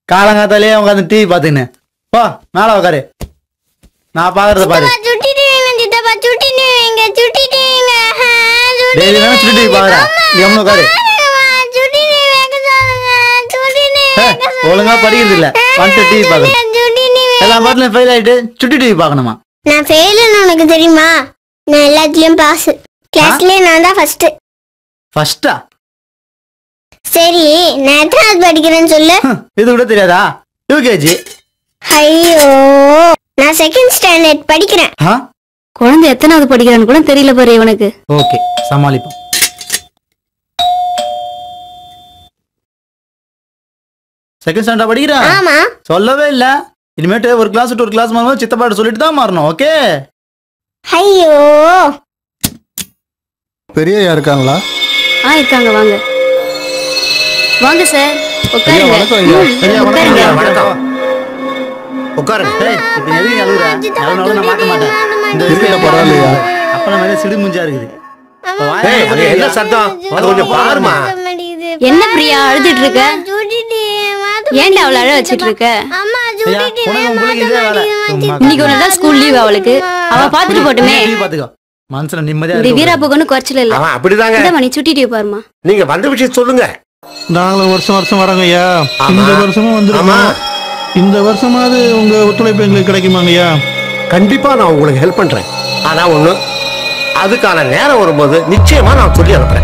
காலங்காத்தாலே உட்காந்து டிவி பாத்துன்னு போ மேல உட்காரு நான் பாக்குறத பாரு சுட்டிடுவீங்க சித்தப்பா சுட்டிடுவீங்க சுட்டிடுவீங்க டெய்லி தானே சுட்டி டிவி பாக்குற நீ எவ்வளவு உட்காரு ஏய், ஒழுங்கா படிக்கிறது இல்ல வந்துட்டு டிவி பாக்குற எல்லா பாட்டுலயும் ஃபெயில் ஆயிட்டு சுட்டி டிவி பாக்கணுமா நான் ஃபெயிலுன்னு உனக்கு தெரியுமா நான் எல்லாத்துலயும் பாஸ் கிளாஸ்லயே நான் தான் ஃபர்ஸ்ட் ஃபர்ஸ்டா சரி நான் எத்தனாவது படிக்கிறேன்னு சொல்லு இது கூட தெரியாதா யூகேஜி ஐயோ நான் செகண்ட் ஸ்டாண்டர்ட் படிக்கிறேன் ஆ குழந்தை எத்தனாவது படிக்கிறான்னு கூட தெரியல பாரு இவனுக்கு ஓகே சமாளிப்போம் செகண்ட் ஸ்டாண்டர்ட் படிக்கிறா ஆமா சொல்லவே இல்ல இனிமேட்டு ஒரு கிளாஸ் விட்டு ஒரு கிளாஸ் மாறும் சித்தப்பாட்ட சொல்லிட்டு தான் மாறணும் ஓகே ஐயோ பெரியய்யா இருக்காங்களா ஆ இருக்காங்க வாங்க வாங்க சார் ஐயா உட்காருங்க வணக்கம் ஐயா ம், ஐயா, உட்காருங்க வணக்கம். உட்காருங்க டேய் இப்போ நீ எதுக்கு அழுகுற நல்ல நான் மாட்ட மாட்டேன் இந்த இல்லையா, பரவாயில்லையா? அப்ப நம்ம சிடு முஞ்சா இருக்குது இப்ப வாயை ஏய், அது மூடு. என்ன சத்தம் அது கொஞ்சம் பாருமா என்ன பிரியா அழுதுட்டு இருக்க ஏன்டா அவளை அழ வச்சிட்டு இருக்க ஐயா, உனக்கு உங்களுக்கு இதே வேலை சும்மா இன்னைக்கு ஒரு நாள் ஸ்கூல் லீவ் அவளுக்கு அவ பாத்துட்டு போட்டுமே டிவி பாத்துக்கோ மனசுல நிம்மதியா இந்த இருக்கு வீராப்புக்கு ஒன்றும் குறைச்சல இல்ல அவன் அப்படிதாங்க இந்த மணி சுட்டி டிவி பாருமா நீங்க வந்த விஷயம் சொல்லுங்க நாங்களும் வருஷம் வருஷம் வரோங்க ஐயா ஆமா. இந்த வருஷமும் ஆமா. வந்துருக்கோம் இந்த வருஷமாவது உங்க ஒத்துழைப்பு எங்களுக்கு கிடைக்குமாங்க ஐயா கண்டிப்பா நான் உங்களுக்கு ஹெல்ப் பண்றேன் ஆனா ஒண்ணு அதுக்கான நேரம் வரும்போது நிச்சயமா நான் சொல்லி அனுப்புறேன்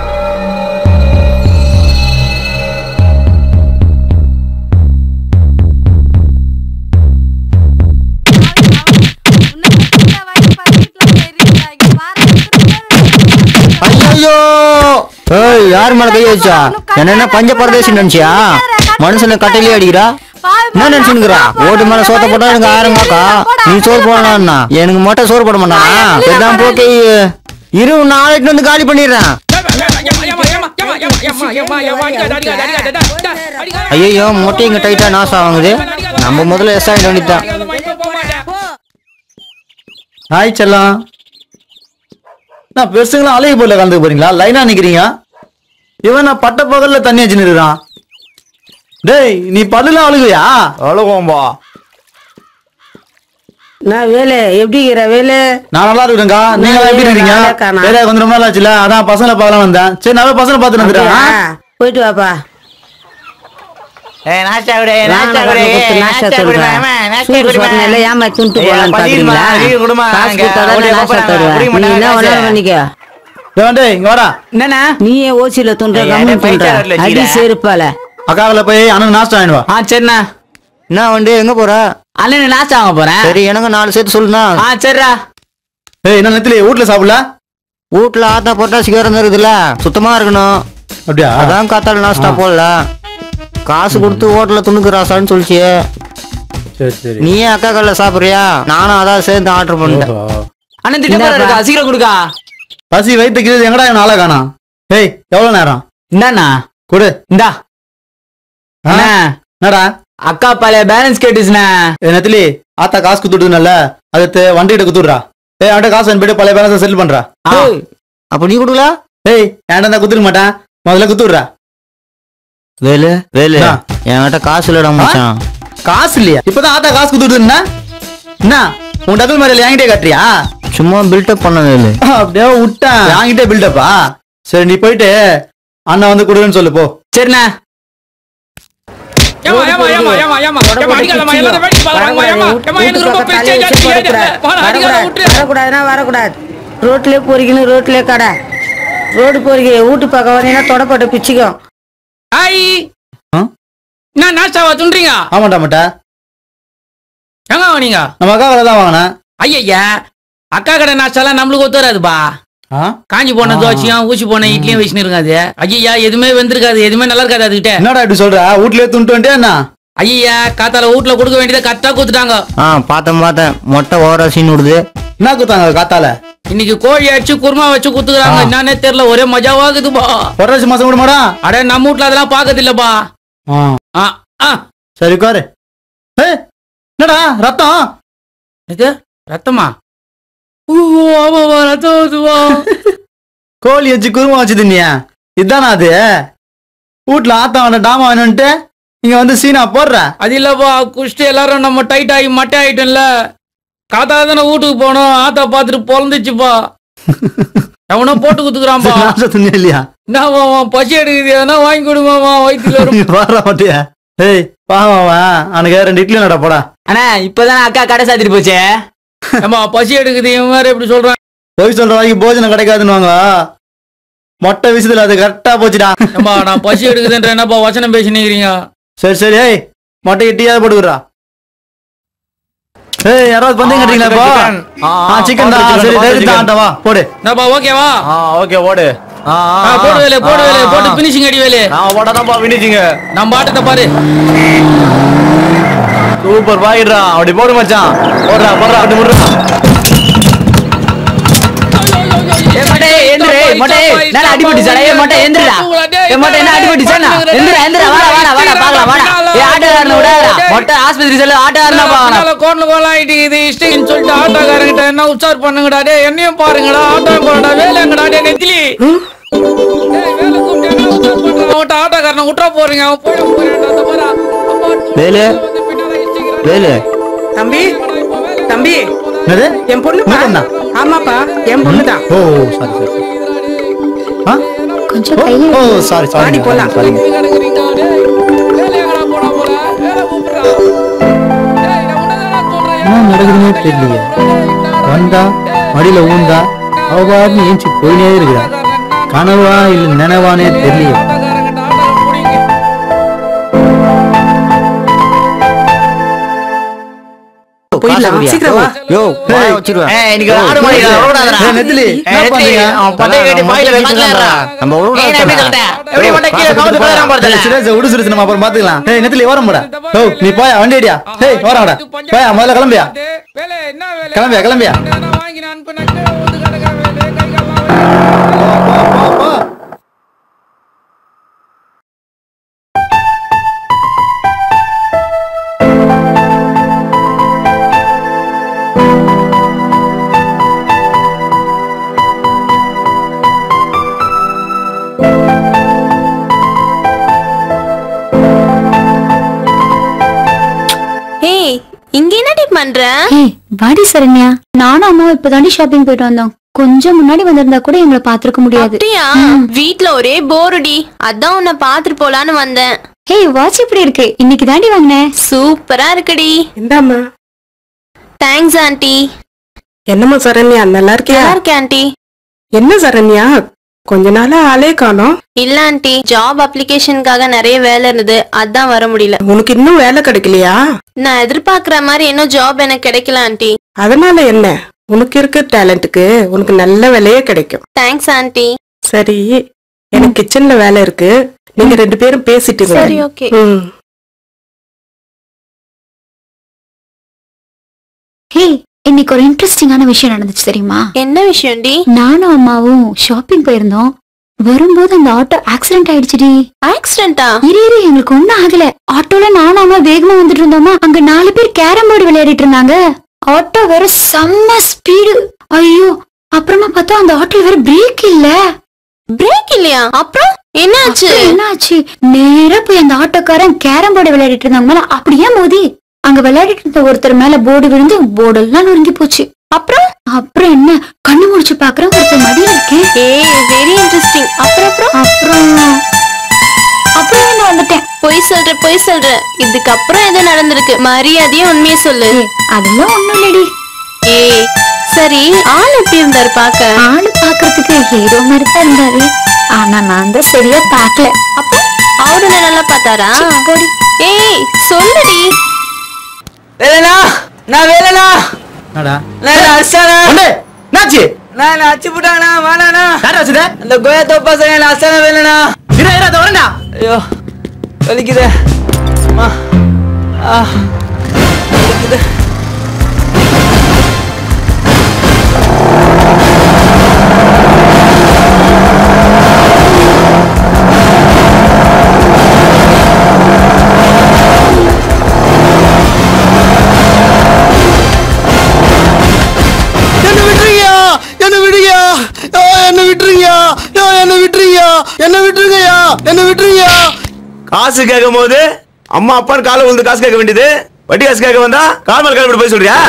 ஐயோ ஏய் யார் மேல கை வச்சா என்ன என்ன பஞ்ச பரதேசி நினைச்சியா மனுஷனை கட்டையிலே அடிக்கிறா என்ன நினைச்சுக்கிறா ஓட்டு மேல சோத்த போட்டா எனக்கு ஆயிரம் காக்கா நீ சோறு போடணும்னா எனக்கு மட்டும் சோறு போட மாட்டானா இதான் போக்கை இரு நாளைக்கு வந்து காலி பண்ணிடுறேன் ஐயோ மொட்டை இங்க டைட்டா நாசம் ஆகுது நம்ம முதல்ல எஸ் ஆகிட வேண்டியதுதான் ஹாய் செல்லம் நான் பெருசுங்களா அழகு போல கலந்து போறீங்களா லைனா நிக்கிறீங்க இவன் நான் பட்ட பகல்ல தண்ணி வச்சு நிறுறான் டேய் நீ பல்லுல அழுகுயா அழுகும்பா நான் வேலை எப்படி இருக்கிற வேலை நான் நல்லா இருக்கேன்க்கா நீங்க நான் எப்படி இருக்கீங்க நல்லா இருக்கேனா? வேலையா கொஞ்சம் ரொம்ப நாள் ஆச்சுல அதான் பசங்களை பார்க்கலாம் வந்தேன் சரி நான் போய் பசங்களை பார்த்துட்டு வந்துடுறேன் அப்படியா? போயிட்டு வாப்பா நாஸ்டா வாங்க, வாங்க, கொடுத்து நாஸ்டா சொல்றேன். சூடு சொன்னேன்ல, ஏம்மா துண்டு போடலான்னு பாக்குறீங்களா? காசு கொடுத்தாதான் நான் நாஸ்டா தருவேன். நீ என்ன வேணாலும் பண்ணிக்க. டேய், டேய் இங்க வாடா என்னண்ணா நீயே ஓசியில துண்ட கம்மி பண்ற அடி செருப்பால அக்காவில போய் அண்ணன் நாஸ்டா வாங்கிட்டு வா ஆ சரிண்ணா என்ன வந்து எங்க போற அண்ணன் நாஸ்டா வாங்க போறேன் சரி எனக்கு நாலு சேர்த்து சொல்லுண்ணா ஆ சரிடா ஏய் என்ன நெத்திலி வீட்ல சாப்பிடல வீட்டுல ஆத்தா போட்டா சிகரம் இருக்குதுல்ல சுத்தமா இருக்கணும் அப்படியா அதான் காத்தால நாஸ்டா போடல காசு கொடுத்து ஹோட்டல்ல துணுக்குறாசான்னு சொல்லிச்சு சரி சரி நீயே அக்கா கல்ல சாப்பிடுறியா நானும் அதான் சேர்ந்து ஆர்டர் பண்ணிட்டேன் ஓஹோ. அண்ணன் திட்டம் சீக்கிரம் கொடுக்கா பசி வயிற்றுக்கு எங்கடா இவன் ஆளை காணோம் ஏய் எவ்வளவு நேரம் இந்தாண்ணா கொடு இந்தா ஆ? என்னடா அக்கா பழைய பேலன்ஸ் கேட்டுச்சுண்ணா ஏய் நெத்திலி ஆத்தா காசு குத்துடுதுனல்ல அது வண்டிகிட்ட குத்துடுறா ஏய் அவன்கிட்ட காசு அனுப்பிட்டு பழைய பேலன்ஸ் செட்டில் பண்றா அப்ப நீ கொடுக்கல ஏய் ஏன்டா நான் குத்துக்க மாட்டேன் முதல்ல குத்துடுறா வேலு வேலு என்ன? என்கிட்ட காசு இல்லடா மச்சான் காசு இல்லையா இப்பதான் ஆத்தா காசு குத்துடுதுன்னா என்ன உன் டபுள் மாதிரி என்கிட்டே காட்டுறியா சும்மா பில்டப் பண்ண வேலு அப்படியே விட்டேன் என்கிட்டே பில்டப்பா சரி நீ போயிட்டு அண்ணன் வந்து கொடுன்னு சொல்லு போ சரிண்ணா வரக்கூடாதுன்னா வரக்கூடாது ரோட்லயே பொறிக்கணும் ரோட்லயே கடை ரோடு பொறிக்க வீட்டு பக்கம் வந்தீங்கன்னா தொடப்பட்ட பிச்சுக்கும் ஹாய் ஆ? நான் நாஸ்டாவா துன்றீங்க ஆமாட்டா மாட்டா எங்க வாங்க நம்ம அக்கா கடை தான் வாங்கினேன் ஐயா அக்கா கடை நாஸ்டாலாம் நம்மளுக்கு ஒத்து வராதுப்பா ஆ காஞ்சி போன ஆ. தோசையும் ஊசி போன இட்லியும் வச்சுன்னு இருக்காது ஐயா எதுவுமே வெந்திருக்காது எதுவுமே நல்லா இருக்காது அதுகிட்ட என்னடா இப்படி சொல்ற வீட்லயே துண்டு வந்துட்டே என்ன ஐயா காத்தால வீட்டுல கொடுக்க வேண்டியதை கரெக்டா கொடுத்துட்டாங்க ஆ பார்த்தேன் பார்த்தேன் மொட்டை ஓவரா சீன் விடுது என்ன குத்தாங்க காத்தால இன்னைக்கு கோழி அடிச்சு குருமா வச்சு குத்துக்கிறாங்க ஆ. என்னன்னே தெரியல ஒரே மஜாவாகுதுப்பா புரட்டாசி மாசம் கூட மாடா அட நம்ம வீட்டுல அதெல்லாம் பாக்குறது இல்லப்பா ஆ ஆ ஆ சரி உட்காரு ஏய் என்னடா ரத்தம் இது ரத்தமா ஊ, ஆமாவா ரத்தம் வருதுவா கோழி வச்சு குருமா வச்சு தின்னியா இதானா அது வீட்ல ஆத்தா வேணா டாமா வேணும்ட்டு இங்க வந்து சீனா போடுற அது இல்லப்பா குஷ்டி எல்லாரும் நம்ம டைட் ஆகி மட்டை ஆயிட்டோம்ல காத்தா தானே வீட்டுக்கு போனோம் ஆத்தா பார்த்துட்டு பொழந்துச்சுப்பா எவனோ போட்டு குத்துக்குறான்பா நாச துணி இல்லையா என்னவா அவன் பசி எடுக்குது எதனா வாங்கி கொடுமாமா வயிற்றுல வரும் நீ வர மாட்டியா ஏய் பாவம் அவன் அவனுக்கு ரெண்டு இட்லி நடா போடா அண்ணா இப்பதான் அக்கா கடை சாத்திட்டு போச்சே ஏம்மா பசி எடுக்குது இவன் வேற எப்படி சொல்றான் போய் சொல்ற வரைக்கும் போஜனம் கிடைக்காதுன்னு வாங்க மொட்டை விஷயத்துல அது கரெக்டா போச்சுடா ஏம்மா நான் பசி எடுக்குதுன்ற என்னப்பா வசனம் பேசினீங்க சரி சரி ஏய் மொட்டை இட்டியாவது போட்டுக்கிறா ஏய் யாராவது பந்தயம் கட்டுறீங்களா இப்போ ஆ சிக்கன் தான் சரி டைரி தான் ஆட்டவா போடு என்னப்பா ஓகேவா ஆ ஓகே போடு ஆ ஆ, போடு வேலை போடு வேலை போட்டு பினிஷிங் அடி வேலை நான் போட்டாதான்ப்பா வினிச்சிங்க நம்ம ஆட்டத்தை பாரு சூப்பர் பாயிடுறா அப்படி போடு மச்சான் போடுறா போடுறா அப்படி முடுறா ஏ மொட்டை எந்திரு மொட்டை நான் அடிபட்டுச்சாடா ஏ மொட்டை எந்திரடா ஏ மொட்டை என்ன அடிபட்டுச்சானா எந்திரா எந்திரா வாடா வாடா வாடா பாக்கலாம் வாடா ஏ ஆட்டோக்காரன விடாதடா மொட்டை ஆஸ்பத்திரி செல்ல ஆட்டோக்காரனா பாக்கலாம் கோணல கோலம் ஆயிட்டு இது இஷ்டின்னு சொல்லிட்டு ஆட்டோக்காரங்கிட்ட என்ன உச்சார் பண்ணுங்கடா டே என்னையும் பாருங்கடா ஆட்டோ போடா வேலை எங்கடா டே நெத்திலி டேய், வேலை கூப்பிட்டு என்ன உச்சார் பண்றான் அவன்கிட்ட ஆட்டோக்காரனை விட்டுற போறீங்க அவன் போயிட போறேன்டா அந்த பாரா அப்பா, வேலு வந்து பின்னால இடிச்சுக்கிறான். வேலு தம்பி தம்பி என்னது என் பொண்ணு உங்க பொண்ணா? ஆமாப்பா என் பொண்ணு தான் ஓ சாரி சாரி ஆ கொஞ்சம் ஓ, கையில் ஓ சாரி சாரி வாடி போலாம். சாரிங்க கிடக்குறீங்க. டேய், வேலை எங்கடா போனா போல? வேலை கூப்பிடுறா. டேய், நான் உன்னதானடா சொல்றேன். என்ன நடக்குதுன்னே தெரியலையே வந்தா மடியில ஊந்தா அவ பாட்டு ஏஞ்சி போயினே இருக்கிறா கனவா இல்ல நினைவானே தெரியலையே ஆட்டோக்காரங்கிட்ட ஆட்டோவை புடிங்க. போயிடலாம் சீக்கிரம் வா யோ வாய வச்சிருவேன் ஏய் இன்னைக்கு ஆடு மாடிடா ஓடாதடா ஏய், நெத்திலி, என்ன ஏய், நெத்திலி, பண்றீங்க? அவன் பட்டைய கட்டி பாயில வைக்கலாம்டா நம்ம ஒரு ஏய், நான் எப்படி சொல்லிட்டேன்? எப்படி மொட்டை கீழே கவுந்து போயிடலாம் ஏய், பார்த்தல சுரேஷ், விடு சுரேஷ், நம்ம அப்புறம் பாத்துக்கலாம் ஏய் நெத்திலி ஓரம் போடா ஓ நீ போயா வண்டி அடியா ஏய் ஓரம்டா போயா முதல்ல கிளம்பியா டேய், வேலை, என்ன வேலை? கிளம்பியா கிளம்பியா நான் வாங்கி நான் அனுப்புனேன். கீழே வந்து கிடக்குற வேலை, கை கால்லாம் போ, போ, போ. ஏய் இங்க என்னடி பண்ற ஏய் வாடி சரண்யா நானும் அம்மாவும் இப்பதாண்டி ஷாப்பிங் போயிட்டு வந்தோம் கொஞ்சம் முன்னாடி வந்திருந்தா கூட எங்களை பாத்திருக்க முடியாது அப்படியா வீட்ல ஒரே போருடி அதான் உன்னை பாத்துட்டு போலான்னு வந்தேன் ஏய் வாட்ச் இப்படி இருக்கு இன்னைக்கு தாண்டி வாங்கினேன் சூப்பரா இருக்குடி இந்தாம்மா தேங்க்ஸ் ஆண்டி என்னம்மா சரண்யா நல்லா இருக்கியா நல்லா இருக்கேன் ஆண்டி என்ன சரண்யா கொஞ்ச நாளா ஆளே காணோம் இல்ல ஆண்டி ஜாப் அப்ளிகேஷனுக்காக நிறைய வேலை இருந்தது அதான் வர முடியல உனக்கு இன்னும் வேலை கிடைக்கலையா நான் எதிர்பார்க்கிற மாதிரி இன்னும் ஜாப் எனக்கு கிடைக்கல ஆண்டி அதனால என்ன உனக்கு இருக்க டேலண்ட்டுக்கு உனக்கு நல்ல வேலையே கிடைக்கும் தேங்க்ஸ் ஆண்டி சரி எனக்கு கிச்சன்ல வேலை இருக்கு நீங்க ரெண்டு பேரும் பேசிட்டு இருங்க. சரி ஓகே ம் ஹே இன்னைக்கு ஒரு இன்ட்ரெஸ்டிங்கான விஷயம் நடந்துச்சு தெரியுமா என்ன விஷயம்டி நானும் அம்மாவும் ஷாப்பிங் போயிருந்தோம் வரும்போது அந்த ஆட்டோ ஆக்சிடென்ட் ஆயிடுச்சுடி ஆக்சிடென்டா இரு இரு எங்களுக்கு ஒண்ணும் ஆகல ஆட்டோல நானும் அம்மா வேகமா வந்துட்டு இருந்தோமா அங்க நாலு பேர் கேரம் போர்டு விளையாடிட்டு இருந்தாங்க ஆட்டோ வேற செம்ம ஸ்பீடு ஐயோ அப்புறமா பார்த்தா அந்த ஆட்டோல வேற பிரேக் இல்ல பிரேக் இல்லையா அப்புறம் என்னாச்சு அப்புறம் என்னாச்சு நேரா போய் அந்த ஆட்டோக்காரன் கேரம் போர்டு விளையாடிட்டு இருந்தாங்க மேல அப்படியே மோதி அங்க விளையாடிட்டு இருந்த ஒருத்தர் மேல போர்டு விழுந்து போர்டெல்லாம் நொறுங்கி போச்சு அப்புறம் அப்புறம் என்ன கண்ணு முடிச்சு பாக்குறேன் ஒருத்தர் மடியில இருக்கேன் ஏய் வெரி இன்ட்ரெஸ்டிங் அப்புறம் அப்புறம் அப்புறம் அப்புறம் நான் வந்துட்டேன் பொய் சொல்ற பொய் சொல்ற இதுக்கப்புறம் எது நடந்திருக்கு மரியாதையும் உண்மையை சொல்லு ஏய், அதெல்லாம் ஒண்ணும் இல்லடி ஏய் சரி ஆள் எப்படி இருந்தாரு பாக்க ஆளு பாக்குறதுக்கு ஹீரோ மாதிரி தான் இருந்தாரு ஆனா நான் தான் சரியா பாக்கல அப்போ அவரு உன்னை நல்லா பார்த்தாரா போடி ஏய் சொல்லுடி வேலைண்ணா நான் வேலைண்ணா என்னடா நான் அசானா ஒண்டே என்னாச்சு நான் அச்சு போட்டாங்கண்ணா வேணாண்ணா யாரா வச்சுத அந்த கோயா தோப்பா சரியா நான் அசானா வேலைண்ணா இரு இரு அதை வரேன்டா ஐயோ வலிக்குதே அம்மா ஆ வலிக்குது என்ன விட்டுறீங்க என்ன விடுங்க என்ன விட்டுறீங்க என்ன விட்டுறீங்க என்ன விட்டுருங்கய்யா என்ன விட்டுறீங்க காசு கேட்கும் போது அம்மா அப்பான்னு காலை விழுந்து காசு கேட்க வேண்டியது வட்டி காசு கேட்க வந்தா கால் மேல கிளம்பி போய் சொல்றியா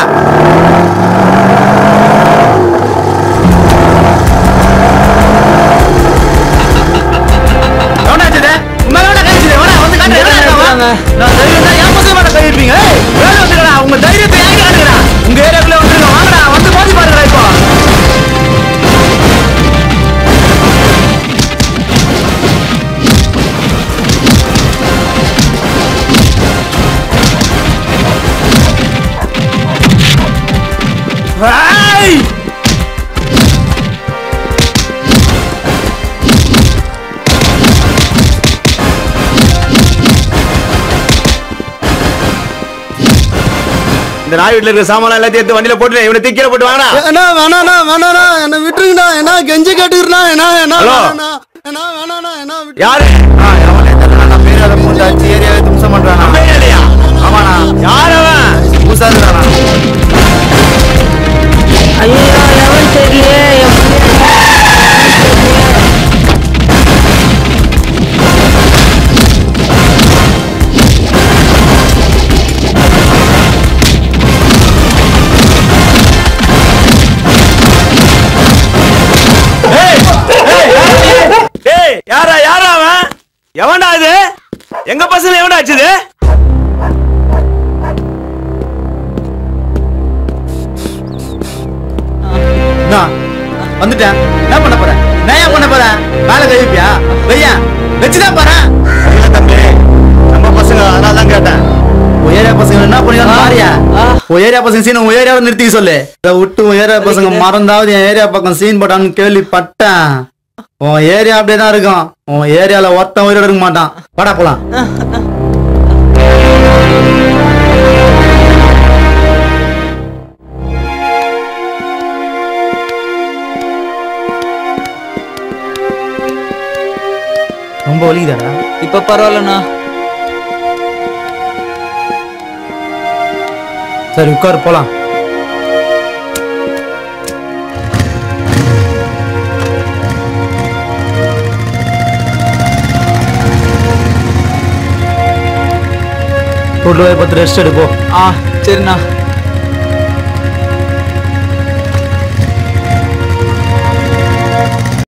எவனாச்சு இது? உங்க மேல எவனா கை வச்சது? எவனா? வந்து காட்டு, எவனா இருக்கான்? நான் தைரியம் தான், என் பசங்க மேல கை வைப்பீங்க? ஏய், வேலை வந்துடுறா, உங்க தைரியத்தை ஏன் காட்டுறா? உங்க ஏரியாக்குள்ள வந்துருங்க, வாங்கடா, வந்து மோதி பாருங்கடா இப்போ. ஏய்! இந்த நாய் வீட்டுல இருக்கிற சாமான் எல்லாத்தையும் எடுத்து வண்டியில போட்டு இவனை தீக்கில போட்டு வாங்கடா என்ன வேணாண்ணா வேணாண்ணா என்ன விட்டுருங்கண்ணா என்ன கெஞ்சி கேட்டுக்கிறா என்ன என்ன ஹலோ. வேணாண்ணா என்ன வேணாண்ணா என்ன விட்டு யாரு பேரால மூந்தாச்சு ஏரியாவே தும்சம் பண்றானா இல்லையா ஆமாண்ணா யார் அவன் புதுசா இருக்கிறானா ஐயோ எவன் தெரியல டேய் யாரா யாரா அவன் எவன்டா இது எங்க பசங்க எவன்டா ஆச்சுது அண்ணா, வந்துட்டேன் என்ன பண்ண போறேன் நான் ஏன் பண்ண போறேன் மேல கை வைப்பியா வையா வச்சுதான் போறேன் இல்ல தம்பி நம்ம பசங்க அதனால தான் கேட்டேன் உன் ஏரியா பசங்க என்ன பண்ணிக்கலாம் மாறியா உன் ஏரியா பசங்க சீன் உன் ஏரியாவை நிறுத்தி சொல்லு இதை விட்டு உன் ஏரியா பசங்க மறந்தாவது என் ஏரியா பக்கம் சீன் போட்டான்னு கேள்விப்பட்டேன் உன் ஏரியா அப்படியே தான் இருக்கும் உன் ஏரியால ஒருத்தன் உயிரோட இருக்க மாட்டான் வாடா போலாம் ரொம்ப வலிக்குதாடா இப்ப பரவாயில்லண்ணா சரி உட்காரு போலாம் ரோட்ல போய் பத்து ரெஸ்ட் எடுப்போம் ஆ சரிண்ணா